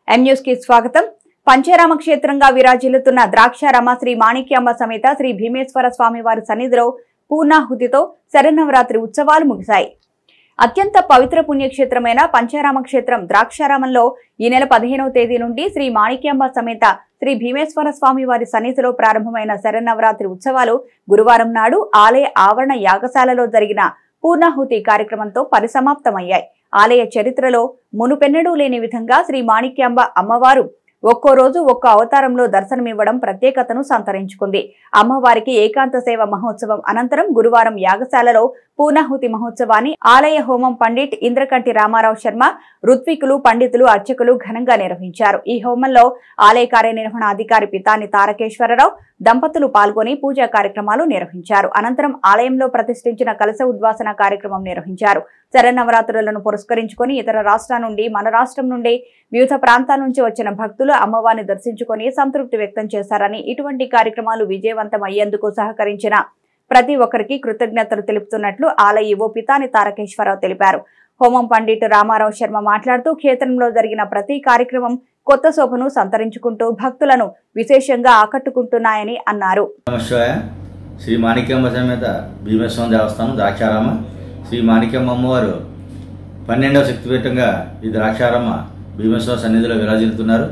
M news కి స్వాగతం పంచరామ క్షేత్రంగా విరాజిల్లుతున్న ద్రాక్షారామ శ్రీ మాణిక్యాంబ సమేత శ్రీ భీమేశ్వర స్వామి వారి సన్నిధిలో పూర్ణాహుతితో శరన్నవరాత్రి ఉత్సవాలు ముగిశాయి అత్యంత పవిత్ర పుణ్యక్షేత్రమైన పంచారామ క్షేత్రం ద్రాక్షారామంలో ఈ నెల పదిహేనవ తేదీ నుండి శ్రీ మాణిక్యాంబ సమేత శ్రీ భీమేశ్వర స్వామి వారి సన్నిధిలో ప్రారంభమైన శరన్నవరాత్రి ఉత్సవాలు గురువారం నాడు ఆలయ ఆవరణ యాగశాలలో జరిగిన పూర్ణాహుతి కార్యక్రమంతో పరిసమాప్తమయ్యాయి ఆలయ చరిత్రలో మునుపెన్నడూ లేని విధంగా శ్రీ మాణిక్యాంబ అమ్మవారు ఒక్కో రోజు ఒక్కో అవతారంలో దర్శనమివ్వడం ప్రత్యేకతను సంతరించుకుంది అమ్మవారికి ఏకాంత సేవ మహోత్సవం అనంతరం గురువారం యాగశాలలో పూర్ణాహుతి మహోత్సవాన్ని ఆలయ హోమం పండిట్ ఇంద్రకంటి రామారావు శర్మ ఋత్వికులు పండితులు అర్చకులు ఘనంగా నిర్వహించారు ఈ హోమంలో ఆలయ కార్యనిర్వహణాధికారి పితాని తారకేశ్వరరావు దంపతులు పాల్గొని పూజా కార్యక్రమాలు నిర్వహించారు అనంతరం ఆలయంలో ప్రతిష్ఠించిన కలశ ఉద్వాసన కార్యక్రమం నిర్వహించారు శరన్నవరాత్రులను పురస్కరించుకొని ఇతర రాష్ట్రాల నుండి మన రాష్ట్రం నుండి వివిధ ప్రాంతాల నుంచి వచ్చిన భక్తులు అమ్మవారిని దర్శించుకొని సంతృప్తి వ్యక్తం చేశారని ఇటువంటి కార్యక్రమాలు విజయవంతం అయ్యేందుకు సహకరించిన ప్రతి ఒక్కరికి కృతజ్ఞతలు తెలుపుతున్నట్లు ఆలయ ఈవో పితాని తారకేశ్వరరావు తెలిపారు హోమం పండిట్ రామారావు శర్మ మాట్లాడుతూ క్షేత్రంలో జరిగిన ప్రతి కార్యక్రమం కొత్త శోభను సంతరించుకుంటూ భక్తులను విశేషంగా ఆకట్టుకుంటున్నాయని అన్నారు నమశివాయ శ్రీ మాణిక్యమ్మ సమేత భీమేశ్వరం దేవస్థానం ద్రాక్షారామ శ్రీ మాణిక్యమ్మ అమ్మవారు పన్నెండవ శక్తిపీఠంగా ఈ ద్రాక్షారామ భీమేశ్వర సన్నిధిలో విరాజిల్లుతున్నారు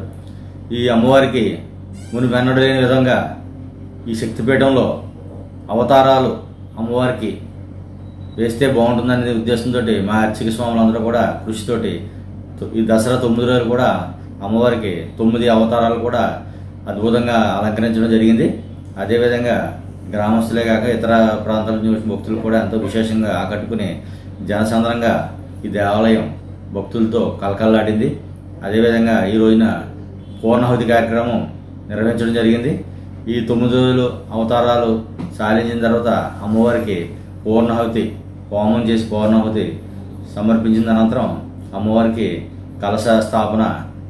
ఈ అమ్మవారికి మునిపెన్నడు లేని విధంగా ఈ శక్తిపీఠంలో అవతారాలు అమ్మవారికి వేస్తే బాగుంటుందనే ఉద్దేశంతో మా అర్చక స్వాములందరూ కూడా కృషితోటి ఈ దసరా తొమ్మిది రోజులు కూడా అమ్మవారికి తొమ్మిది అవతారాలు కూడా అద్భుతంగా అలంకరించడం జరిగింది అదేవిధంగా గ్రామస్తులే కాక ఇతర ప్రాంతాల నుంచి వచ్చిన భక్తులు కూడా ఎంతో విశేషంగా ఆకట్టుకుని జనసంద్రంగా ఈ దేవాలయం భక్తులతో కలకల్లాడింది అదేవిధంగా ఈ రోజున పూర్ణాహుతి కార్యక్రమం నిర్వహించడం జరిగింది ఈ తొమ్మిది రోజులు అవతారాలు సాధించిన తర్వాత అమ్మవారికి పూర్ణాహుతి హోమం చేసి పూర్ణాహుతి సమర్పించిన అనంతరం అమ్మవారికి కలశ స్థాపన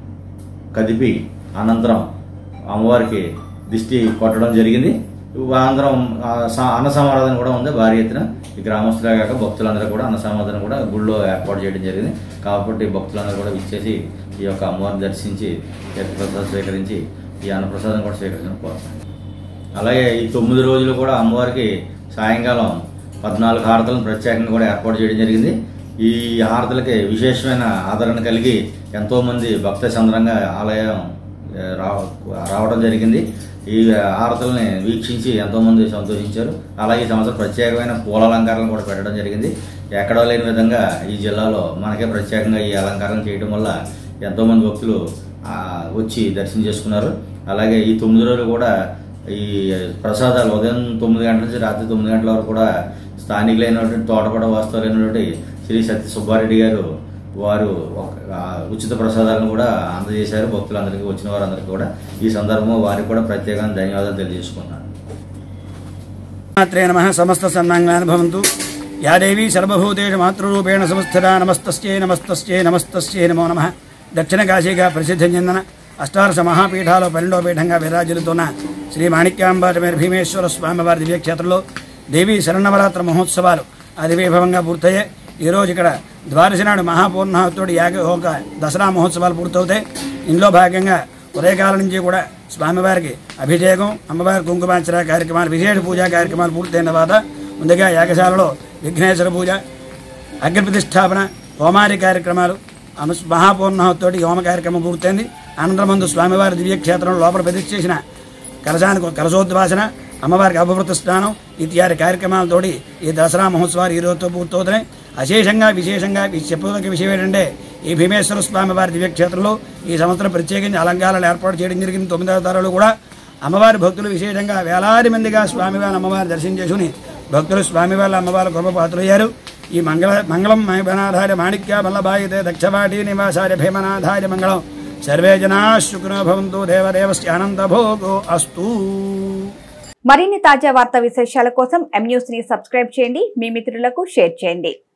కదిపి అనంతరం అమ్మవారికి దిష్టి కొట్టడం జరిగింది అనంతరం ఆ, స- అన్న సమారాధన కూడా ఉంది భారీ ఎత్తున ఈ గ్రామస్తులే కాక భక్తులందరూ కూడా అన్న సమారాధన కూడా గుళ్ళో ఏర్పాటు చేయడం జరిగింది కాబట్టి భక్తులందరూ కూడా విచ్చేసి ఈ యొక్క అమ్మవారిని దర్శించి తీర్థప్రసాదం స్వీకరించి ఈ అన్నప్రసాదం కూడా స్వీకరించడం కోరుతున్నాను అలాగే ఈ తొమ్మిది రోజులు కూడా అమ్మవారికి సాయంకాలం పద్నాలుగు హారతలను ప్రత్యేకంగా కూడా ఏర్పాటు చేయడం జరిగింది ఈ హారతలకి విశేషమైన ఆదరణ కలిగి ఎంతోమంది భక్త సంద్రంగా ఆలయం ఏ, రావ- రావడం జరిగింది ఈ హారతల్ని వీక్షించి ఎంతోమంది సంతోషించారు అలాగే ఈ సంవత్సరం ప్రత్యేకమైన పూల అలంకారాలను కూడా పెట్టడం జరిగింది ఎక్కడో లేని విధంగా ఈ జిల్లాలో మనకే ప్రత్యేకంగా ఈ అలంకారం చేయడం వల్ల ఎంతోమంది భక్తులు ఆ, వచ్చి దర్శనం చేసుకున్నారు అలాగే ఈ తొమ్మిది రోజులు కూడా ఈ ప్రసాదాలు ఉదయం తొమ్మిది గంటల నుంచి రాత్రి తొమ్మిది గంటల వరకు కూడా స్థానికులైనటువంటి తోటపడ వాస్తవులైనటువంటి శ్రీ సత్య సుబ్బారెడ్డి గారు వారు ఒక ఆ, ఉచిత ప్రసాదాలను కూడా అందజేశారు భక్తులందరికీ వచ్చిన వారందరికీ కూడా ఈ సందర్భంలో వారికి కూడా ప్రత్యేకంగా ధన్యవాదాలు తెలియజేసుకున్నాను మాత్రే నమ సమస్త సన్నాంగాన్ని భవంతు యా దేవీ సర్వభూతేషు మాతృరూపేణ సంస్థితా నమస్తస్యై నమస్తస్యై నమస్తస్యై నమో నమ దక్షిణ కాశీగా ప్రసిద్ధి చెందిన అష్టాదశ మహాపీఠాలు పన్నెండో పీఠంగా విరాజిల్లుతున్న శ్రీ మాణిక్యాంబాటమేర భీమేశ్వర స్వామివారి దివ్యక్షేత్రంలో దేవీ శరణవరాత్ర మహోత్సవాలు అదివైభవంగా పూర్తయ్యాయి ఈరోజు ఇక్కడ ద్వాదశి నాడు మహాపూర్ణాహుతుడి యాగ హోక దసరా మహోత్సవాలు పూర్తవుతాయి ఇందులో భాగంగా ఉదయకాలం నుంచి కూడా స్వామివారికి అభిషేకం అమ్మవారి కుంకుమార్చన కార్యక్రమాలు విశేష పూజా కార్యక్రమాలు పూర్తయిన తర్వాత ముందుగా యాగశాలలో విఘ్నేశ్వర పూజ అగ్ని ప్రతిష్టాపన హోమాది కార్యక్రమాలు అను మహాపూర్ణతోటి హోమ కార్యక్రమం పూర్తయింది అనంతరం ముందు స్వామివారి దివ్యక్షేత్రం లోపల ప్రతిష్ఠ చేసిన కలశానికి కలశోద్వాసన అమ్మవారికి అభివృద్ధి స్నానం ఇత్యాది కార్యక్రమాలతోటి ఈ దసరా మహోత్సవాలు ఈ రోజుతో పూర్తవుతున్నాయి అశేషంగా విశేషంగా ఈ చెప్పదగ్గ విషయం ఏంటంటే ఈ భీమేశ్వర స్వామి వారి దివ్యక్షేత్రంలో ఈ సంవత్సరం ప్రత్యేకించి అలంకారాలు ఏర్పాటు చేయడం జరిగింది తొమ్మిదవ తరాలు కూడా అమ్మవారి భక్తులు విశేషంగా వేలాది మందిగా స్వామివారి అమ్మవారి దర్శనం చేసుకుని భక్తులు స్వామివారి అమ్మవారి కృప పాత్రయ్యారు ఈ మంగళ మంగళం మహిమనాథాయ మాణిక్య వల్లభాయితే దక్షవాటి నివాసాయ భీమనాథాయ మంగళం సర్వే జనా శుక్రో భవంతు దేవదేవస్య ఆనందభోగో అస్తు మరిన్ని తాజా వార్తా విశేషాల కోసం ఎం న్యూస్ ని సబ్స్క్రైబ్ చేయండి మీ మిత్రులకు షేర్ చేయండి